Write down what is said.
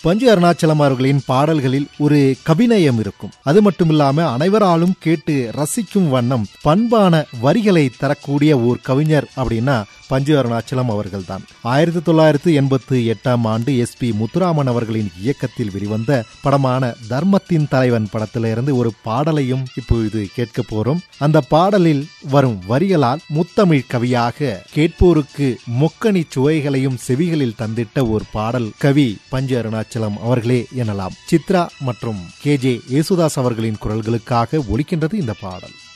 பஞ்சு அருணாச்சலம் அவர்களின் பாடல்களில் ஒரு கவிநயம் இருக்கும் அது மட்டுமில்லாம அனைவராலும் கேட்டு ரசிக்கும் வண்ணம் பண்பான வரிகளை தரக்கூடிய ஓர் கவிஞர் அப்படின்னா பஞ்சு அருணாச்சலம் அவர்கள்தான் ஆயிரத்தி தொள்ளாயிரத்தி எண்பத்தி எட்டாம் ஆண்டு எஸ் பி முத்துராமன் அவர்களின் இயக்கத்தில் வெளிவந்த படமான தர்மத்தின் தலைவன் படத்திலிருந்து ஒரு பாடலையும் இப்பொழுது கேட்க போறோம் அந்த பாடலில் வரும் வரிகளால் முத்தமிழ் கவியாக கேட்போருக்கு மொக்கணி சுவைகளையும் செவிகளில் தந்திட்ட ஒரு பாடல் கவி பஞ்சு அருணாச்சலம் அவர்களே எனலாம் சித்ரா மற்றும் கே ஜே யேசுதாஸ் அவர்களின் குரல்களுக்காக ஒலிக்கின்றது இந்த பாடல்